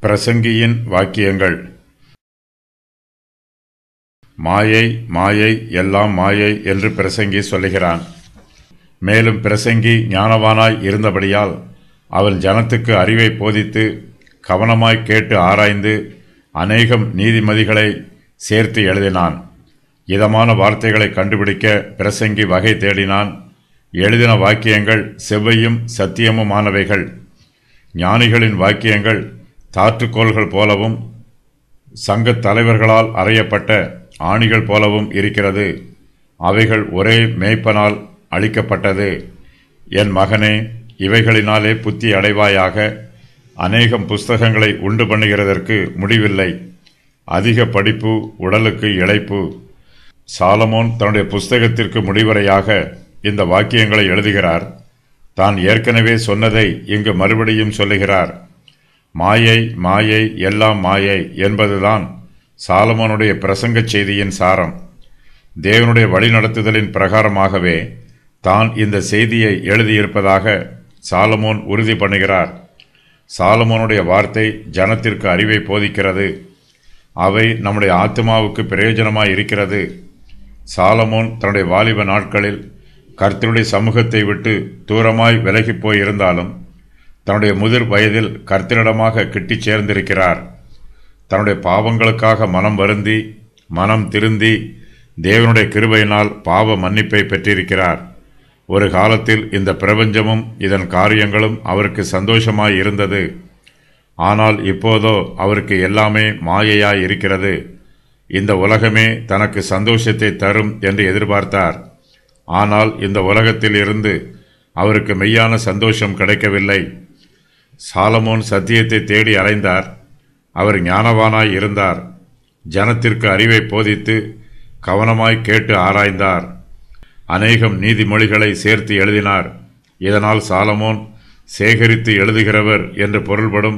பிரசங்கியின் வாக்கியங்கள் மாயை மாயை எல்லாம் மாயை என்று பிரசங்கி சொல்லுகிறான் மேலும் பிரசங்கி ஞானவானாய் இருந்தபடியால் அவன் ஜனத்துக்கு அறிவை போதித்து கவனமாய் கேட்டு ஆராய்ந்து அநேகம் நீதிமதிகளை சேர்த்து எழுதினான் இதமான வார்த்தைகளை கண்டுபிடிக்க பிரசங்கி வகை தேடினான் எழுதின வாக்கியங்கள் செவ்வையும் சத்தியமுமானவைகள் ஞானிகளின் வாக்கியங்கள் தாற்றுக்கோள்கள் போலவும் சங்கத் தலைவர்களால் அறையப்பட்ட ஆணிகள் போலவும் இருக்கிறது அவைகள் ஒரே மேய்ப்பனால் அளிக்கப்பட்டது என் மகனே இவைகளினாலே புத்தி அடைவாயாக அநேகம் புஸ்தகங்களை உண்டு பண்ணுகிறதற்கு முடிவில்லை அதிக படிப்பு உடலுக்கு இழைப்பு சாலமோன் தன்னுடைய புஸ்தகத்திற்கு முடிவரையாக இந்த வாக்கியங்களை எழுதுகிறார் தான் ஏற்கனவே சொன்னதை இங்கு மறுபடியும் சொல்லுகிறார் மாயை மாயை எல்லாம் மாயை என்பதுதான் சாலமோனுடைய பிரசங்கச் செய்தியின் சாரம் தேவனுடைய வழிநடத்துதலின் பிரகாரமாகவே தான் இந்த செய்தியை எழுதியிருப்பதாக சாலமோன் உறுதி பண்ணுகிறார் சாலமோனுடைய வார்த்தை ஜனத்திற்கு அறிவை போதிக்கிறது அவை நம்முடைய ஆத்மாவுக்கு பிரயோஜனமாய் இருக்கிறது சாலமோன் தன்னுடைய வாலிப நாட்களில் கர்த்தருடைய சமூகத்தை விட்டு தூரமாய் விலகிப் போய் இருந்தாலும் தன்னுடைய முதிர் வயதில் கர்த்தரிடமாக கிட்டிச் சேர்ந்திருக்கிறார் தன்னுடைய பாவங்களுக்காக மனம் வருந்தி மனம் திருந்தி தேவனுடைய கிருபையினால் பாவ மன்னிப்பை பெற்றிருக்கிறார் ஒரு காலத்தில் இந்த பிரபஞ்சமும் இதன் காரியங்களும் அவருக்கு சந்தோஷமாய் இருந்தது ஆனால் இப்போதோ அவருக்கு எல்லாமே மாயையாய் இருக்கிறது இந்த உலகமே தனக்கு சந்தோஷத்தை தரும் என்று எதிர்பார்த்தார் ஆனால் இந்த உலகத்தில் இருந்து அவருக்கு மெய்யான சந்தோஷம் கிடைக்கவில்லை சாலமோன் சத்தியத்தை தேடி அலைந்தார் அவர் ஞானவானாய் இருந்தார் ஜனத்திற்கு அறிவை போதித்து கவனமாய் கேட்டு ஆராய்ந்தார் அநேகம் நீதிமொழிகளை சேர்த்து எழுதினார் இதனால் சாலமோன் சேகரித்து எழுதுகிறவர் என்று பொருள்படும்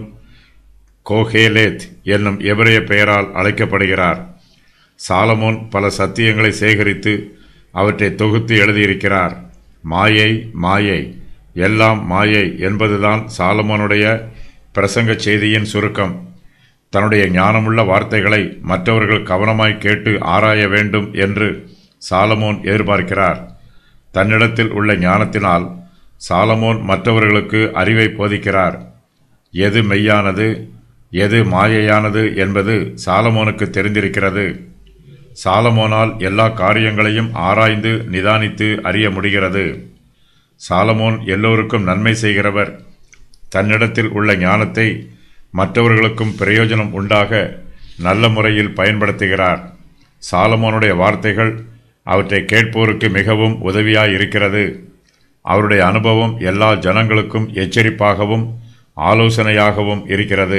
கோஹேலேத் என்னும் எபிரேய பெயரால் அழைக்கப்படுகிறார் சாலமோன் பல சத்தியங்களை சேகரித்து அவற்றை தொகுத்து எழுதியிருக்கிறார் மாயை மாயை எல்லாம் மாயை என்பதுதான் சாலமோனுடைய பிரசங்கச் செய்தியின் சுருக்கம் தன்னுடைய ஞானமுள்ள வார்த்தைகளை மற்றவர்கள் கவனமாய் கேட்டு ஆராய வேண்டும் என்று சாலமோன் எதிர்பார்க்கிறார் தன்னிடத்தில் உள்ள ஞானத்தினால் சாலமோன் மற்றவர்களுக்கு அறிவை போதிக்கிறார் எது மெய்யானது எது மாயையானது என்பது சாலமோனுக்கு தெரிந்திருக்கிறது சாலமோனால் எல்லா காரியங்களையும் ஆராய்ந்து நிதானித்து அறிய முடிகிறது சாலமோன் எல்லோருக்கும் நன்மை செய்கிறவர் தன்னிடத்தில் உள்ள ஞானத்தை மற்றவர்களுக்கும் பிரயோஜனம் உண்டாக நல்ல முறையில் பயன்படுத்துகிறார் சாலமோனுடைய வார்த்தைகள் அவற்றை கேட்போருக்கு மிகவும் உதவியாய் இருக்கிறது அவருடைய அனுபவம் எல்லா ஜனங்களுக்கும் எச்சரிப்பாகவும் ஆலோசனையாகவும் இருக்கிறது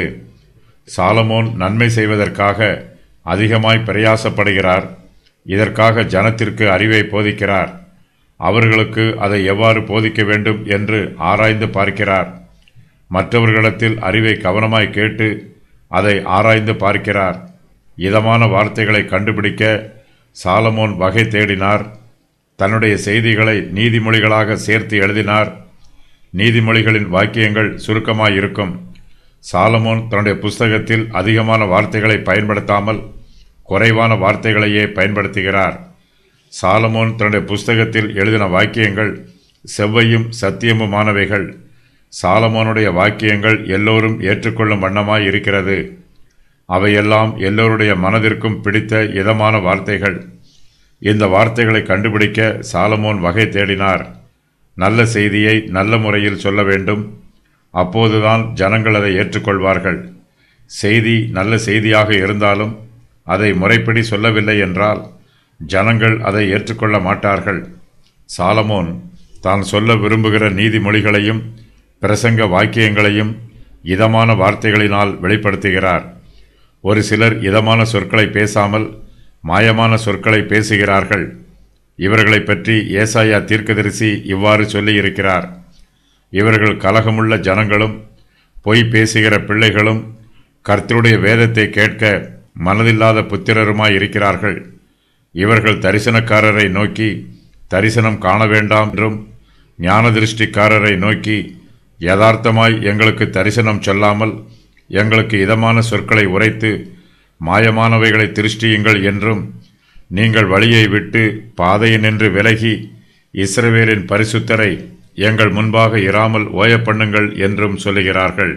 சாலமோன் நன்மை செய்வதற்காக அதிகமாய் பிரயாசப்படுகிறார் இதற்காக ஜனத்திற்கு அறிவை போதிக்கிறார் அவர்களுக்கு அதை எவ்வாறு போதிக்க வேண்டும் என்று ஆராய்ந்து பார்க்கிறார் மற்றவர்களிடத்தில் அறிவை கவனமாய் கேட்டு அதை ஆராய்ந்து பார்க்கிறார் இதமான வார்த்தைகளை கண்டுபிடிக்க சாலமோன் வகை தேடினார் தன்னுடைய செய்திகளை நீதிமொழிகளாக சேர்த்து எழுதினார் நீதிமொழிகளின் வாக்கியங்கள் சுருக்கமாயிருக்கும் சாலமோன் தன்னுடைய புஸ்தகத்தில் அதிகமான வார்த்தைகளை பயன்படுத்தாமல் குறைவான வார்த்தைகளையே பயன்படுத்துகிறார் சாலமோன் தன்னுடைய புஸ்தகத்தில் எழுதின வாக்கியங்கள் செவ்வையும் சத்தியமுமானவைகள் சாலமோனுடைய வாக்கியங்கள் எல்லோரும் ஏற்றுக்கொள்ளும் வண்ணமாய் இருக்கிறது அவையெல்லாம் எல்லோருடைய மனதிற்கும் பிடித்த இதமான வார்த்தைகள் இந்த வார்த்தைகளை கண்டுபிடிக்க சாலமோன் வகை தேடினார் நல்ல செய்தியை நல்ல முறையில் சொல்ல வேண்டும் அப்போதுதான் ஜனங்கள் அதை ஏற்றுக்கொள்வார்கள் செய்தி நல்ல செய்தியாக இருந்தாலும் அதை முறைப்படி சொல்லவில்லை என்றால் ஜனங்கள் அதை ஏற்றுக்கொள்ள மாட்டார்கள் சாலமோன் தான் சொல்ல விரும்புகிற நீதிமொழிகளையும் பிரசங்க வாக்கியங்களையும் இதமான வார்த்தைகளினால் வெளிப்படுத்துகிறார் ஒரு சிலர் இதமான சொற்களை பேசாமல் மாயமான சொற்களை பேசுகிறார்கள் இவர்களை பற்றி ஏசாயா தீர்க்கதரிசி இவ்வாறு சொல்லியிருக்கிறார் இவர்கள் கலகமுள்ள ஜனங்களும் பொய் பேசுகிற பிள்ளைகளும் கர்த்தருடைய வேதத்தை கேட்க மனதில்லாத புத்திரருமாய் இருக்கிறார்கள் இவர்கள் தரிசனக்காரரை நோக்கி தரிசனம் காண வேண்டாம் என்றும் ஞான திருஷ்டிக்காரரை நோக்கி யதார்த்தமாய் எங்களுக்கு தரிசனம் சொல்லாமல் எங்களுக்கு இதமான சொற்களை உரைத்து மாயமானவைகளை திருஷ்டியுங்கள் என்றும் நீங்கள் வழியை விட்டு பாதையினின்று விலகி இஸ்ரவேலின் பரிசுத்தரை எங்கள் முன்பாக இராமல் ஓயப்பண்ணுங்கள் என்றும் சொல்லுகிறார்கள்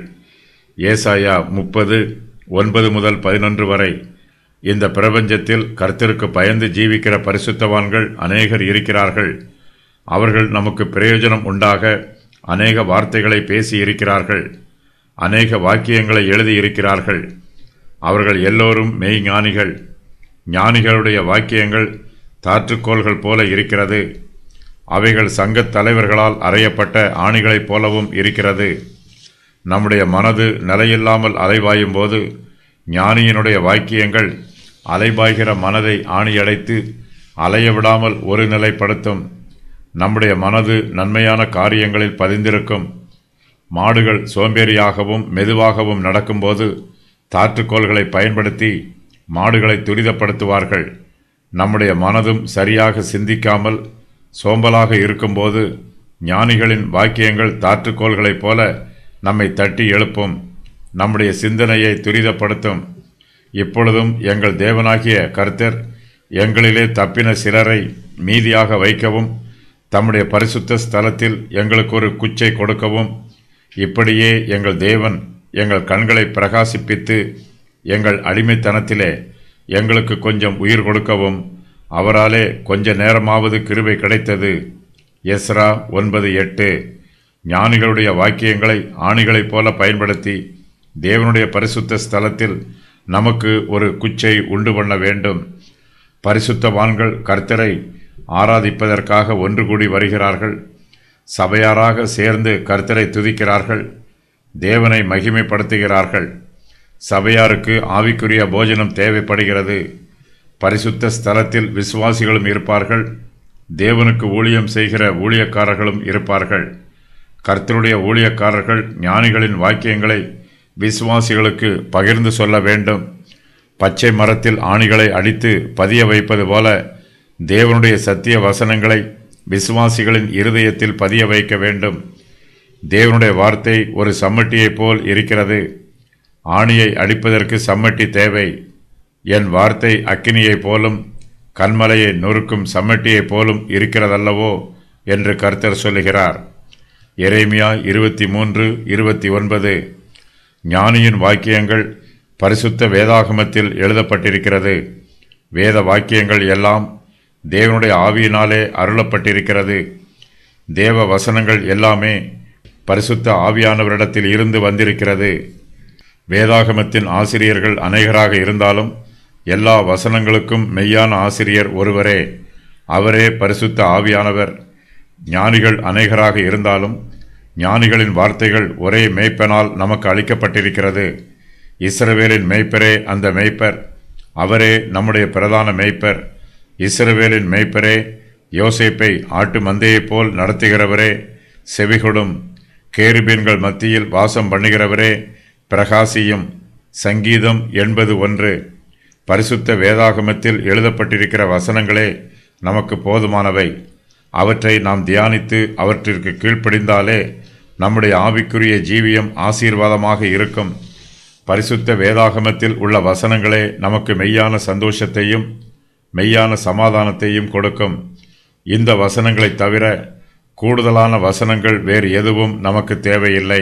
ஏசாயா முப்பது ஒன்பது முதல் பதினொன்று வரை இந்த பிரபஞ்சத்தில் கர்த்தருக்கு பயந்து ஜீவிக்கிற பரிசுத்தவான்கள் அநேகர் இருக்கிறார்கள் அவர்கள் நமக்கு பிரயோஜனம் உண்டாக அநேக வார்த்தைகளை பேசி இருக்கிறார்கள் அநேக வாக்கியங்களை எழுதியிருக்கிறார்கள் அவர்கள் எல்லோரும் மெய்ஞானிகள் ஞானிகளுடைய வாக்கியங்கள் தாற்றுக்கோள்கள் போல இருக்கிறது அவைகள் சங்கத் தலைவர்களால் அறையப்பட்ட ஆணிகளைப் போலவும் இருக்கிறது நம்முடைய மனது நிலையில்லாமல் அலைவாயும் போது ஞானியினுடைய வாக்கியங்கள் அலைபாய்கிற மனதை ஆணியடைத்து அலைய விடாமல் ஒரு நிலைப்படுத்தும் நம்முடைய மனது நன்மையான காரியங்களில் பதிந்திருக்கும் மாடுகள் சோம்பேறியாகவும் மெதுவாகவும் நடக்கும்போது தாற்றுக்கோள்களை பயன்படுத்தி மாடுகளை துரிதப்படுத்துவார்கள் நம்முடைய மனதும் சரியாக சிந்திக்காமல் சோம்பலாக இருக்கும்போது ஞானிகளின் வாக்கியங்கள் தாற்றுக்கோள்களைப் போல நம்மை தட்டி எழுப்பும் நம்முடைய சிந்தனையை துரிதப்படுத்தும் இப்பொழுதும் எங்கள் தேவனாகிய கர்த்தர் எங்களிலே தப்பின சிலரை மீதியாக வைக்கவும் தம்முடைய பரிசுத்த ஸ்தலத்தில் எங்களுக்கு ஒரு குச்சை கொடுக்கவும் இப்படியே எங்கள் தேவன் எங்கள் கண்களை பிரகாசிப்பித்து எங்கள் அடிமைத்தனத்திலே எங்களுக்கு கொஞ்சம் உயிர் கொடுக்கவும் அவராலே கொஞ்ச நேரமாவது கிருபை கிடைத்தது எஸ்ரா ஒன்பது எட்டு ஞானிகளுடைய வாக்கியங்களை ஆணிகளைப் போல பயன்படுத்தி தேவனுடைய பரிசுத்த ஸ்தலத்தில் நமக்கு ஒரு குச்சை உண்டு பண்ண வேண்டும் பரிசுத்தவான்கள் கர்த்தரை ஆராதிப்பதற்காக ஒன்று கூடி வருகிறார்கள் சபையாராக சேர்ந்து கர்த்தரை துதிக்கிறார்கள் தேவனை மகிமைப்படுத்துகிறார்கள் சபையாருக்கு ஆவிக்குரிய போஜனம் தேவைப்படுகிறது பரிசுத்த ஸ்தலத்தில் விசுவாசிகளும் இருப்பார்கள் தேவனுக்கு ஊழியம் செய்கிற ஊழியக்காரர்களும் இருப்பார்கள் கர்த்தருடைய ஊழியக்காரர்கள் ஞானிகளின் வாக்கியங்களை விசுவாசிகளுக்கு பகிர்ந்து சொல்ல வேண்டும் பச்சை மரத்தில் ஆணிகளை அடித்து பதிய வைப்பது போல தேவனுடைய சத்திய வசனங்களை விசுவாசிகளின் இருதயத்தில் பதிய வைக்க வேண்டும் தேவனுடைய வார்த்தை ஒரு சம்மட்டியைப் போல் இருக்கிறது ஆணியை அடிப்பதற்கு சம்மட்டி தேவை என் வார்த்தை அக்கினியைப் போலும் கண்மலையை நொறுக்கும் சம்மட்டியைப் போலும் இருக்கிறதல்லவோ என்று கர்த்தர் சொல்லுகிறார் எரேமியா இருபத்தி மூன்று இருபத்தி ஒன்பது ஞானியின் வாக்கியங்கள் பரிசுத்த வேதாகமத்தில் எழுதப்பட்டிருக்கிறது வேத வாக்கியங்கள் எல்லாம் தேவனுடைய ஆவியினாலே அருளப்பட்டிருக்கிறது தேவ வசனங்கள் எல்லாமே பரிசுத்த ஆவியானவரிடத்தில் இருந்து வந்திருக்கிறது வேதாகமத்தின் ஆசிரியர்கள் அநேகராக இருந்தாலும் எல்லா வசனங்களுக்கும் மெய்யான ஆசிரியர் ஒருவரே அவரே பரிசுத்த ஆவியானவர் ஞானிகள் அநேகராக இருந்தாலும் ஞானிகளின் வார்த்தைகள் ஒரே மேய்ப்பனால் நமக்கு அளிக்கப்பட்டிருக்கிறது இஸ்ரவேலின் மேய்ப்பரே அந்த மேய்ப்பர் அவரே நம்முடைய பிரதான மேய்ப்பர் இஸ்ரவேலின் மேய்ப்பரே யோசேப்பை ஆட்டு மந்தையைப் போல் நடத்துகிறவரே செவிகொடும் கேருபீன்கள் மத்தியில் வாசம் பண்ணுகிறவரே பிரகாசியும் சங்கீதம் எண்பது ஒன்று பரிசுத்த வேதாகமத்தில் எழுதப்பட்டிருக்கிற வசனங்களே நமக்கு போதுமானவை அவற்றை நாம் தியானித்து அவற்றிற்கு கீழ்ப்படிந்தாலே நம்முடைய ஆவிக்குரிய ஜீவியம் ஆசீர்வாதமாக இருக்கும் பரிசுத்த வேதாகமத்தில் உள்ள வசனங்களே நமக்கு மெய்யான சந்தோஷத்தையும் மெய்யான சமாதானத்தையும் கொடுக்கும் இந்த வசனங்களைத் தவிர கூடுதலான வசனங்கள் வேறு எதுவும் நமக்கு தேவையில்லை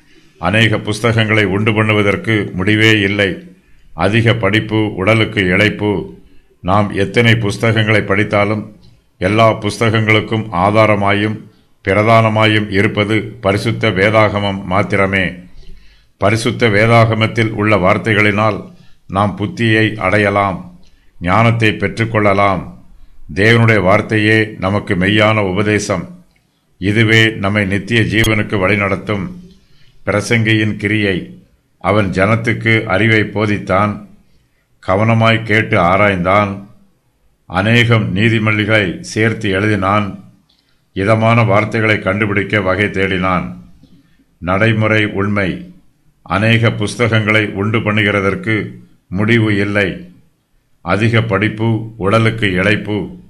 அநேக புஸ்தகங்களை உண்டு பண்ணுவதற்கு முடிவே இல்லை அதிக படிப்பு உடலுக்கு இழைப்பு நாம் எத்தனை புஸ்தகங்களை படித்தாலும் எல்லா புஸ்தகங்களுக்கும் ஆதாரமாயும் பிரதானமாயும் இருப்பது பரிசுத்த வேதாகமம் மாத்திரமே பரிசுத்த வேதாகமத்தில் உள்ள வார்த்தைகளினால் நாம் புத்தியை அடையலாம் ஞானத்தை பெற்றுக்கொள்ளலாம் தேவனுடைய வார்த்தையே நமக்கு மெய்யான உபதேசம் இதுவே நம்மை நித்திய ஜீவனுக்கு வழிநடத்தும் பிரசங்கியின் கிரியை அவன் ஜனத்துக்கு அறிவை போதித்தான் கவனமாய் கேட்டு ஆராய்ந்தான் அநேகம் நீதிமொழிகளை சேர்த்து எழுதினான் இதமான வார்த்தைகளை கண்டுபிடிக்க வகை தேடினான் நடைமுறை உண்மை அநேக புஸ்தகங்களை உண்டு பண்ணுகிறதற்கு முடிவு இல்லை அதிக படிப்பு உடலுக்கு இழைப்பு